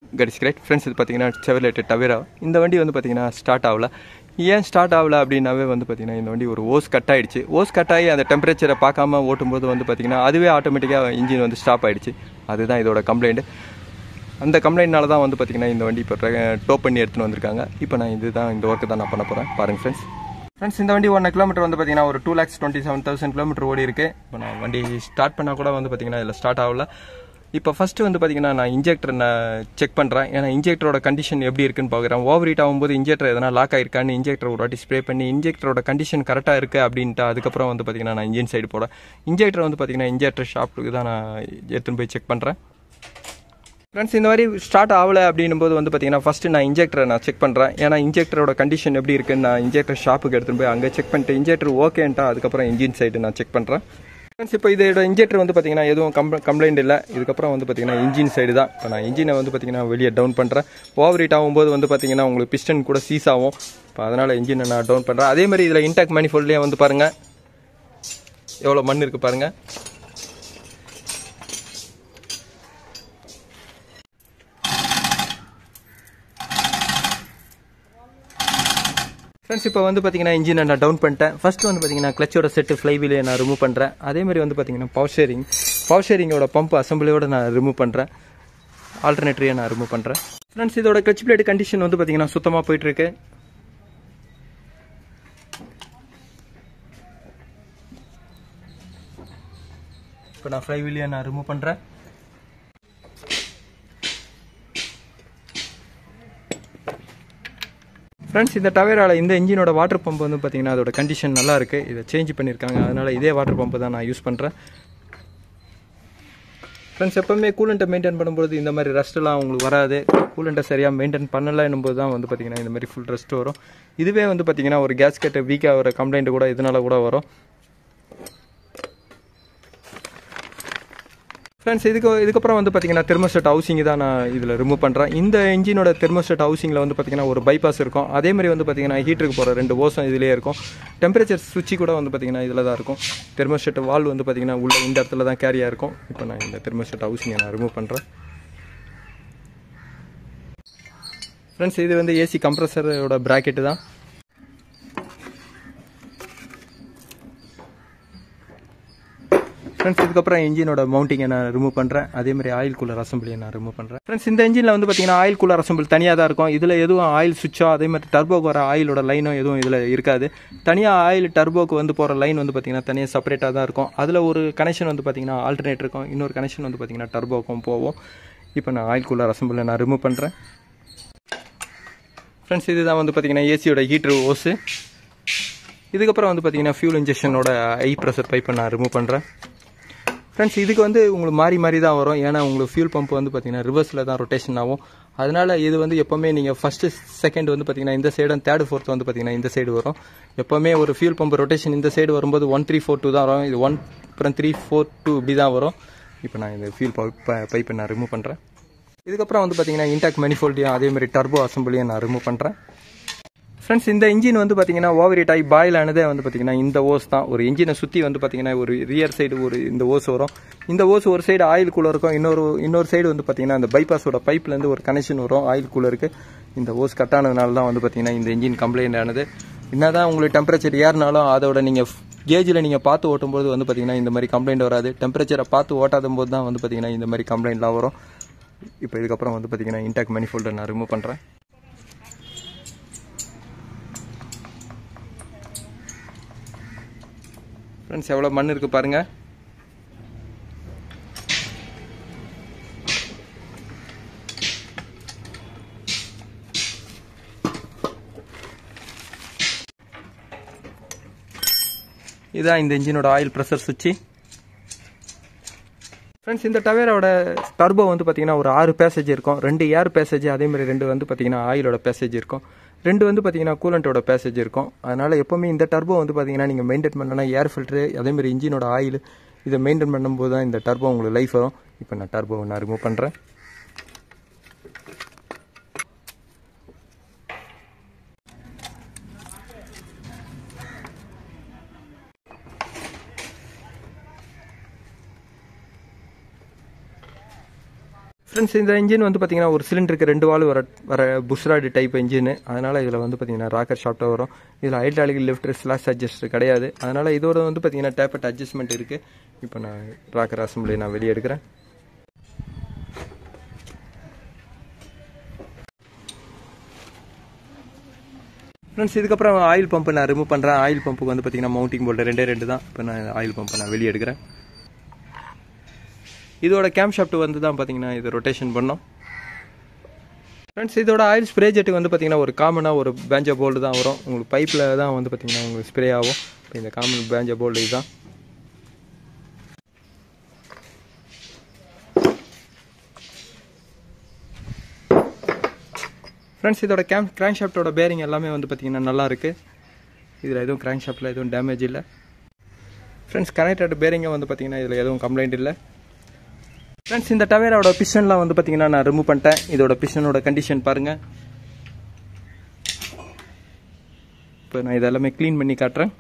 கடிஸ் great friends இது பார்த்தீங்கன்னா செவலேட்டு Tavera இந்த வண்டி வந்து பார்த்தீங்கன்னா ஸ்டார்ட் ஆகல ஏன் ஸ்டார்ட் ஆகல அப்படின்னாவே வந்து பார்த்தீங்கன்னா இந்த வண்டி ஒரு ஓஸ் கட் ஆயிடுச்சு ஓஸ் கட் ஆகி அந்த டெம்பரேச்சரை பார்க்காம ஓட்டும்போது வந்து பார்த்தீங்கன்னா அதுவே ஆட்டோமேட்டிக்காக இன்ஜின் வந்து ஸ்டாப் ஆயிடுச்சு அதுதான் இதோட கம்ப்ளைண்ட் அந்த கம்ப்ளைண்ட்னால தான் வந்து பார்த்தீங்கன்னா இந்த வண்டி இப்போ டோப் பண்ணி எடுத்துன்னு வந்திருக்காங்க இப்போ நான் இதுதான் இந்த ஒர்க்கு தான் நான் பண்ண போகிறேன் பாருங்கள் ஃப்ரெண்ட்ஸ் ஃப்ரெண்ட்ஸ் இந்த வண்டி ஒன் கிலோமீட்டர் வந்து பார்த்தீங்கன்னா ஒரு two lakhs twenty seven thousand kilometre ஓடி இருக்கு இப்போ நான் வண்டி ஸ்டார்ட் பண்ணால் கூட வந்து பார்த்தீங்கன்னா இதில் ஸ்டார்ட் ஆகல இப்போ ஃபஸ்ட்டு வந்து பார்த்தீங்கன்னா நான் இன்ஜெக்டர் நான் செக் பண்ணுறேன் ஏன்னா இன்ஜெக்டரோட கண்டிஷன் எப்படி இருக்குன்னு பார்க்குறேன் ஓவர் ஹீட் ஆகும்போது இன்ஜெக்டர் எதனா லாக் ஆயிருக்கான்னு இன்ஜெக்டர் ஒரு வாட்டி ஸ்ப்ரே பண்ணி இன்ஜெக்டரோட கண்டிஷன் கரெக்டாக இருக்குது அப்படின்ட்டு அதுக்கப்புறம் வந்து பார்த்தீங்கன்னா நான் இன்ஜின் சைடு போகிறேன் இன்ஜெக்டர் வந்து பார்த்தீங்கன்னா இன்ஜெக்டர் ஷாப்புக்கு தான் நான் எடுத்துன்னு போய் செக் பண்ணுறேன் ஃப்ரெண்ட்ஸ் இந்த மாதிரி ஸ்டார்ட் ஆகலை அப்படின்னும் போது வந்து பார்த்தீங்கன்னா ஃபஸ்ட்டு நான் இன்ஜெக்டரை நான் செக் பண்ணுறேன் ஏன்னா இன்ஜெக்டரோட கண்டிஷன் எப்படி இருக்குன்னு நான் இன்ஜெக்டர் ஷாப்புக்கு எடுத்துகிட்டு போய் அங்கே செக் பண்ணிட்டு இன்ஜெக்டர் ஓகேன்ட்டா அதுக்கப்புறம் இன்ஜின் சைடு நான் செக் பண்ணுறேன் ஃப்ரெண்ட்ஸ் இப்போ இதோட இன்ஜெக்டர் வந்து பார்த்தீங்கன்னா எதுவும் கம் கம்ப்ளைண்ட் இல்லை இதுக்கப்புறம் வந்து பார்த்தீங்கன்னா இன்ஜின் சைடு தான் இப்போ நான் இன்ஜினை வந்து பார்த்தீங்கன்னா வெளியே டவுன் பண்ணுறேன் ஓவர் ஹீட் ஆகும்போது வந்து பார்த்தீங்கன்னா உங்களுக்கு பிஸ்டன் கூட சீஸ் ஆகும் இப்போ அதனால் இன்ஜினை நான் டவுன் பண்ணுறேன் அதே மாதிரி இதில் இன்டாக் மேனிஃபோல்ட்லேயே வந்து பாருங்கள் எவ்வளோ மண் இருக்குது பாருங்கள் ஃப்ரெண்ட்ஸ் இப்போ வந்து பார்த்தீங்கன்னா இன்ஜினை நான் டவுன் பண்ணிட்டேன் ஃபர்ஸ்ட் வந்து பார்த்தீங்கன்னா கிளச்சோட செட்டு ஃப்ளைவீலே நான் ரிமூவ் பண்ணுறேன் அதே மாதிரி வந்து பார்த்தீங்கன்னா பவர் ஷேரிங் பவர் ஷேரிங்கோட பம்ப் அசம்பிளியோட நான் ரிமூவ் பண்ணுறேன் ஆல்டர்னேட்டரியை நான் ரிமூவ் பண்ணுறேன் ஃப்ரெண்ட்ஸ் இதோட கிளச் பிளேட் கண்டிஷன் வந்து பார்த்தீங்கன்னா சுத்தமாக போயிட்டுருக்கு இப்போ நான் ஃப்ளைவீலையை நான் ரிமூவ் பண்ணுறேன் ஃப்ரெண்ட்ஸ் இந்த டவேரால இந்த இன்ஜினோட வாட்டர் பம்ப் வந்து பார்த்தீங்கன்னா அதோட கண்டிஷன் நல்லா இருக்கு இதை சேஞ்ச் பண்ணியிருக்காங்க அதனால இதே வாட்டர் பம்பு தான் நான் யூஸ் பண்ணுறேன் ஃப்ரெண்ட்ஸ் எப்பவுமே கூலண்ட்டை மெயின்டைன் பண்ணும்போது இந்த மாதிரி ரஸ்ட்லாம் உங்களுக்கு வராது கூலண்ட்டை சரியாக மெயின்டைன் பண்ணலைன்னும் போது தான் வந்து பார்த்தீங்கன்னா இந்த மாதிரி ஃபுல் ரெஸ்ட் வரும் இதுவே வந்து பார்த்தீங்கன்னா ஒரு கேஸ் கட்டு வீக்காக வர கம்ப்ளைண்ட் கூட இதனால கூட வரும் ஃப்ரெண்ட்ஸ் இதுக்கு இதுக்கப்புறம் வந்து பார்த்தீங்கன்னா தெர்மோஸ்டேட் ஹவுசிங் தான் நான் இதில் ரிமூவ் பண்ணுறேன் இந்த இன்ஜினோட தெர்மோஸ்டேட் ஹவுசிங்கில் வந்து பார்த்தீங்கன்னா ஒரு பைபாஸ் இருக்கும் அதே மாதிரி வந்து பார்த்தீங்கன்னா ஹீட்டருக்கு போகிற ரெண்டு ஓசம் இதிலே இருக்கும் டெம்பரேச்சர் சுவிட்ச் கூட வந்து பார்த்தீங்கன்னா இதில் தான் இருக்கும் தெர்மோஸ்டேட் வால் வந்து பார்த்தீங்கன்னா உள்ள இந்த இடத்துல தான் கேரியாக இருக்கும் இப்போ நான் இந்த தெர்மோஸ்டேட் ஹவுசிங்கை நான் ரிமூவ் பண்ணுறேன் ஃப்ரெண்ட்ஸ் இது வந்து ஏசி கம்ப்ரஸரோட ப்ராக்கெட்டு தான் ஃப்ரெண்ட்ஸ் இதுக்கப்புறம் இன்ஜினோட மவுண்டிங்கை நான் ரிமூவ் பண்ணுறேன் அதே மாதிரி ஆயில் கூலர் அசம்பிளியை நான் ரிமூவ் பண்ணுறேன் ஃப்ரெண்ட்ஸ் இந்த இன்ஜினில் வந்து பார்த்தீங்கன்னா ஆயில் கூலர் அசம்பிள் தனியாக தான் இருக்கும் இதில் எதுவும் ஆயில் சுவிட்சோ அதே மாதிரி டர்போக்கு வர ஆயிலோட லைனோ எதுவும் இதில் இருக்காது தனியாக ஆயில் டர்போக்கு வந்து போகிற லைன் வந்து பார்த்தீங்கன்னா தனியாக செப்பரேட்டாக தான் இருக்கும் அதில் ஒரு கனெக்ஷன் வந்து பார்த்தீங்கன்னா ஆல்டர்னேட் இருக்கும் இன்னொரு கனெக்ஷன் வந்து பார்த்தீங்கன்னா டர்போக்கும் போவோம் இப்போ நான் ஆயில் கூலர் அசம்பிளை நான் ரிமூவ் பண்ணுறேன் ஃப்ரெண்ட்ஸ் இதுதான் வந்து பார்த்தீங்கன்னா ஏசியோட ஹீட்ரு ஓஸு இதுக்கப்புறம் வந்து பார்த்தீங்கன்னா ஃபியூல் இன்ஜெக்ஷனோட ஐ ப்ரெஷர் பைப்பை நான் ரிமூவ் பண்ணுறேன் ஃப்ரெண்ட்ஸ் இதுக்கு வந்து உங்களுக்கு மாறி மாறி தான் வரும் ஏன்னா உங்களுக்கு ஃபியூல் பம்ப் வந்து பார்த்தீங்கன்னா ரிவர்ஸில் தான் ரொட்டேஷன் ஆகும் அதனால இது வந்து எப்போவுமே நீங்கள் ஃபஸ்ட்டு செகண்ட் வந்து பார்த்தீங்கன்னா இந்த சைடும் தேர்ட் ஃபோர்த் வந்து பார்த்தீங்கன்னா இந்த சைடு வரும் எப்போவுமே ஒரு ஃபியூல் பம்ப் ரொட்டேஷன் இந்த சைடு வரும்போது ஒன் த்ரீ ஃபோர் டூ தான் வரும் இது ஒன் அப்புறம் த்ரீ ஃபோர் டூ இப்படி தான் வரும் இப்போ நான் இந்த ஃபியூல் பைப்பை நான் ரிமூவ் பண்ணுறேன் இதுக்கப்புறம் வந்து பார்த்தீங்கன்னா இன்டாக் மெனிஃபோல்டியும் அதே மாதிரி டர்போ அசம்பிளியும் நான் ரிமூவ் பண்ணுறேன் ஃப்ரெண்ட்ஸ் இந்த இன்ஜின் வந்து பார்த்தீங்கன்னா ஓவர் ஹீட் ஆகி பாயில் ஆனதே வந்து பார்த்தீங்கன்னா இந்த ஓஸ் தான் ஒரு இன்ஜினை சுற்றி வந்து பார்த்தீங்கன்னா ஒரு ரியர் சைடு ஒரு இந்த ஓஸ் வரும் இந்த ஓஸ் ஒரு சைடு ஆயில் கூலர் இருக்கும் இன்னொரு இன்னொரு சைடு வந்து பார்த்தீங்கன்னா அந்த பைபாஸோட பைப்லேருந்து ஒரு கனெக்ஷன் வரும் ஆயில் கூலருக்கு இந்த ஓஸ் கட் ஆனதுனால தான் வந்து பார்த்தீங்கன்னா இந்த இன்ஜின் கம்ப்ளைண்ட் ஆனது என்னதான் உங்களுக்கு டெம்பரேச்சர் ஏறினாலும் அதோட நீங்கள் கேஜில் நீங்கள் பார்த்து ஓட்டும்போது வந்து பார்த்தீங்கன்னா இந்த மாதிரி கம்ப்ளைண்ட் வராது டெம்பரேச்சரை பார்த்து ஓட்டாத போது தான் வந்து பார்த்தீங்கன்னா இந்த மாதிரி கம்ப்ளைண்ட்லாம் வரும் இப்போ இதுக்கப்புறம் வந்து பார்த்தீங்கன்னா இன்டாக் மணிஃபோல்டர் நான் ரிமூவ் பண்ணுறேன் ஃப்ரெண்ட்ஸ் எவ்வளோ மண் இருக்குது பாருங்கள் இதுதான் இந்த இன்ஜினோட ஆயில் ப்ரெஷர் சுவிட்சு ஃப்ரெண்ட்ஸ் இந்த டவேராவோட டர்போ வந்து பார்த்தீங்கன்னா ஒரு ஆறு பேசேஜ் இருக்கும் ரெண்டு ஏர் பேசேஜ் அதே மாதிரி ரெண்டு வந்து பார்த்தீங்கன்னா ஆயிலோட பேசேஜ் இருக்கும் ரெண்டு வந்து பார்த்தீங்கன்னா கூலண்ட்டோட பேசேஜ் இருக்கும் அதனால் எப்போவுமே இந்த டர்போ வந்து பார்த்தீங்கன்னா நீங்கள் மெயின்டைன் பண்ணனா ஏர் ஃபில்ட்ரு அதே மாதிரி இன்ஜினோட ஆயில் இதை மெயின்டைன் பண்ணும்போது தான் இந்த டர்போ உங்களுக்கு லைஃப் வரும் இப்போ நான் டர்போ நான் ரிமூவ் பண்ணுறேன் ஃப்ரெண்ட்ஸ் இந்த இன்ஜின் வந்து பார்த்தீங்கன்னா ஒரு சிலிண்டருக்கு ரெண்டு வால் வர வர புஷ்ராடு டைப் இன்ஜின் அதனால் இதில் வந்து பார்த்தீங்கன்னா ராக்கர் ஷாப்டாக வரும் இதில் ஹைட்ராலிக் லிஃப்ட் ஸ்லாஷ் அட்ஜஸ்ட் கிடையாது அதனால் இதோட வந்து பார்த்தீங்கன்னா டேப்பட் அட்ஜஸ்ட்மெண்ட் இருக்குது இப்போ நான் ராக்கர் அசம்பிளி நான் வெளியே எடுக்கிறேன் ஃப்ரெண்ட்ஸ் இதுக்கப்புறம் ஆயில் பம்பை நான் ரிமூவ் பண்ணுறேன் ஆயில் பம்புக்கு வந்து பார்த்தீங்கன்னா மவுண்டிங் போல்ட் ரெண்டே ரெண்டு தான் இப்போ நான் ஆயில் பம்பை நான் வெளியே எடுக்கிறேன் இதோட கேம் ஷாஃப்ட் வந்து தான் பார்த்தீங்கன்னா இது ரொட்டேஷன் பண்ணோம் ஃப்ரெண்ட்ஸ் இதோட ஆயில் ஸ்ப்ரே ஜெட்டுக்கு வந்து பார்த்தீங்கன்னா ஒரு காமனாக ஒரு பேஞ்சா போல்டு தான் வரும் உங்களுக்கு பைப்பில் தான் வந்து பார்த்தீங்கன்னா உங்களுக்கு ஸ்ப்ரே ஆகும் இப்போ இந்த காமன் பேஞ்சா போல்டு இதுதான் ஃப்ரெண்ட்ஸ் இதோட கேம் கிராங்க் ஷாஃப்ட்டோட பேரிங் எல்லாமே வந்து பார்த்தீங்கன்னா நல்லா இருக்குது இதில் எதுவும் கிராங்க் ஷாஃப்ட்டில் எதுவும் டேமேஜ் இல்லை ஃப்ரெண்ட்ஸ் கனெக்டட் பேரிங்கை வந்து பார்த்தீங்கன்னா இதில் எதுவும் கம்ப்ளைண்ட் இல்லை ஃப்ரெண்ட்ஸ் இந்த டவேராவோட பிஷன்லாம் வந்து பார்த்தீங்கன்னா நான் ரிமூவ் பண்ணிட்டேன் இதோட பிஷனோட கண்டிஷன் பாருங்கள் இப்போ நான் இதெல்லாமே க்ளீன் பண்ணி காட்டுறேன்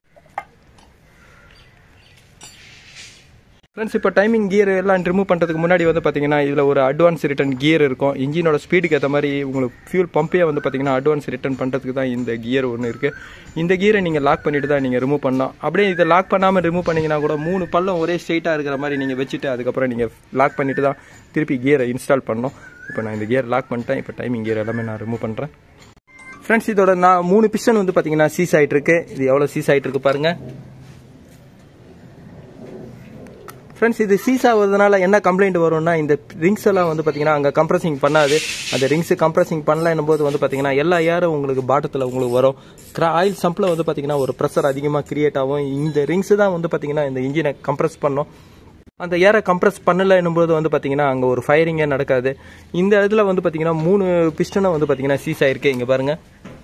ஃப்ரெண்ட்ஸ் இப்போ டைமிங் கியர் எல்லாம் ரிமூவ் பண்ணுறதுக்கு முன்னாடி வந்து பார்த்தீங்கன்னா இதில் ஒரு அட்வான்ஸ் ரிட்டர்ன் கியர் இருக்கும் இன்ஜினோட ஸ்பீடுக்கு ஏற்ற மாதிரி உங்களுக்கு ஃபியூல் பம்பே வந்து பார்த்தீங்கன்னா அட்வான்ஸ் ரிட்டர்ன் பண்ணுறதுக்கு தான் இந்த கியர் ஒன்று இருக்குது இந்த கியரை நீங்கள் லாக் பண்ணிட்டு தான் நீங்கள் ரிமூவ் பண்ணலாம் அப்படியே இதை லாக் பண்ணாமல் ரிமூவ் பண்ணிங்கன்னா கூட மூணு பள்ளம் ஒரே ஸ்ட்ரெயிட்டாக இருக்கிற மாதிரி நீங்கள் வச்சுட்டு அதுக்கப்புறம் நீங்கள் லாக் பண்ணிட்டு தான் திருப்பி கியரை இன்ஸ்டால் பண்ணணும் இப்போ நான் இந்த கியர் லாக் பண்ணிட்டேன் இப்போ டைமிங் கியர் எல்லாமே நான் ரிமூவ் பண்ணுறேன் ஃப்ரெண்ட்ஸ் இதோட நான் மூணு பிஸ்டன் வந்து பார்த்தீங்கன்னா சீஸ் ஆகிட்டு இருக்கு இது எவ்வளோ சீஸ் ஆகிட்டு இருக்கு பாருங்கள் ஃப்ரெண்ட்ஸ் இது சீஸ் ஆகுறதுனால என்ன கம்ப்ளைண்ட் வரும்னா இந்த ரிங்ஸ் எல்லாம் வந்து பார்த்தீங்கன்னா அங்கே கம்ப்ரஸிங் பண்ணாது அந்த ரிங்ஸ் கம்ப்ரஸிங் பண்ணலாம் போது வந்து பார்த்தீங்கன்னா எல்லா ஏரும் உங்களுக்கு பாட்டத்தில் உங்களுக்கு வரும் கிரா ஆயில் சம்பில் வந்து பார்த்தீங்கன்னா ஒரு ப்ரெஷர் அதிகமாக கிரியேட் ஆகும் இந்த ரிங்ஸ் தான் வந்து பார்த்தீங்கன்னா இந்த இன்ஜினை கம்ப்ரஸ் பண்ணும் அந்த ஏரை கம்ப்ரஸ் பண்ணல போது வந்து பார்த்தீங்கன்னா அங்கே ஒரு ஃபயரிங்கே நடக்காது இந்த இடத்துல வந்து பார்த்தீங்கன்னா மூணு பிஸ்டனும் வந்து பார்த்தீங்கன்னா சீஸ் ஆயிருக்கு இங்கே பாருங்கள்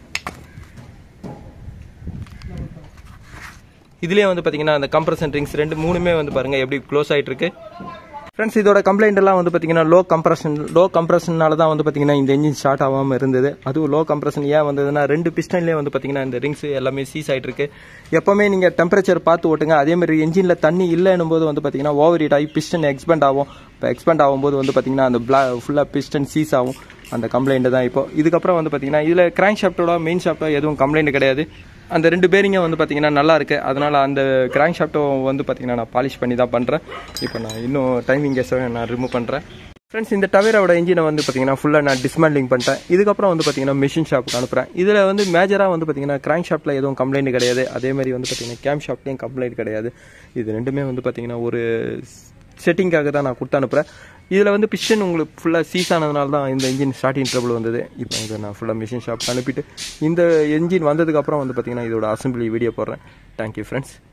இதுலேயே வந்து பார்த்தீங்கன்னா அந்த கம்ப்ரஷன் ரிங்ஸ் ரெண்டு மூணுமே வந்து பாருங்கள் எப்படி க்ளோஸ் ஆகிட்டு இருக்கு ஃப்ரெண்ட்ஸ் இதோட கம்ப்ளைண்ட் எல்லாம் வந்து பார்த்தீங்கன்னா லோ கம்ப்ரஷன் லோ கம்ப்ரஷனால தான் வந்து பார்த்தீங்கன்னா இந்த இன்ஜின் ஸ்டார்ட் ஆகாமல் இருந்தது அதுவும் லோ கம்ப்ரஷன் ஏன் வந்ததுன்னா ரெண்டு பிஸ்டன்லேயே வந்து பார்த்தீங்கன்னா இந்த ரிங்ஸ் எல்லாமே சீஸ் ஆகிட்டு இருக்கு எப்போவுமே நீங்கள் டெம்பரேச்சர் பார்த்து ஓட்டுங்க அதே மாதிரி என்ஜினில் தண்ணி இல்லைன்னும் போது வந்து பார்த்தீங்கன்னா ஓவர் ஹீட் ஆகி பிஸ்டன் எக்ஸ்பெண்ட் ஆகும் இப்போ எக்ஸ்பெண்ட் ஆகும்போது வந்து பார்த்தீங்கன்னா அந்த பிளா ஃபுல்லாக பிஸ்டன் சீஸ் ஆகும் அந்த கம்ப்ளைண்ட் தான் இப்போ இதுக்கப்புறம் வந்து பார்த்தீங்கன்னா இதில் கிராங்க் ஷாஃப்ட்டோட மெயின் ஷாஃப்ட்டோ எதுவும் கம்ப்ளைண்ட் கிடையாது அந்த ரெண்டு பேரிங்க வந்து பார்த்தீங்கன்னா நல்லா இருக்கு அதனால அந்த கிராங்க் ஷாஃப்ட்டோ வந்து பார்த்தீங்கன்னா நான் பாலிஷ் பண்ணி தான் பண்ணுறேன் இப்போ நான் இன்னும் டைமிங் கேஸை நான் ரிமூவ் பண்ணுறேன் ஃப்ரெண்ட்ஸ் இந்த டவேராவோட இன்ஜினை வந்து பார்த்தீங்கன்னா ஃபுல்லாக நான் டிஸ்மேண்டிங் பண்ணிட்டேன் இதுக்கப்புறம் வந்து பார்த்தீங்கன்னா மிஷின் ஷாப்புக்கு அனுப்புகிறேன் இதில் வந்து மேஜராக வந்து பார்த்தீங்கன்னா கிராங்க் ஷாப்பில் எதுவும் கம்ப்ளைண்ட் கிடையாது அதே மாதிரி வந்து பார்த்தீங்கன்னா கேம் ஷாப்லேயும் கம்ப்ளைண்ட் கிடையாது இது ரெண்டுமே வந்து பார்த்தீங்கன்னா ஒரு செட்டிங்காக தான் நான் கொடுத்து அனுப்புகிறேன் இதில் வந்து பிஸ்டன் உங்களுக்கு ஃபுல்லாக சீஸ் ஆனதுனால தான் இந்த இன்ஜின் ஸ்டார்டிங் ட்ரபிள் வந்தது இப்போ இதை நான் ஃபுல்லாக மிஷின் ஷாப் அனுப்பிட்டு இந்த இன்ஜின் வந்ததுக்கப்புறம் வந்து பார்த்தீங்கன்னா இதோட அசம்பிளி வீடியோ போடுறேன் தேங்க்யூ ஃப்ரெண்ட்ஸ்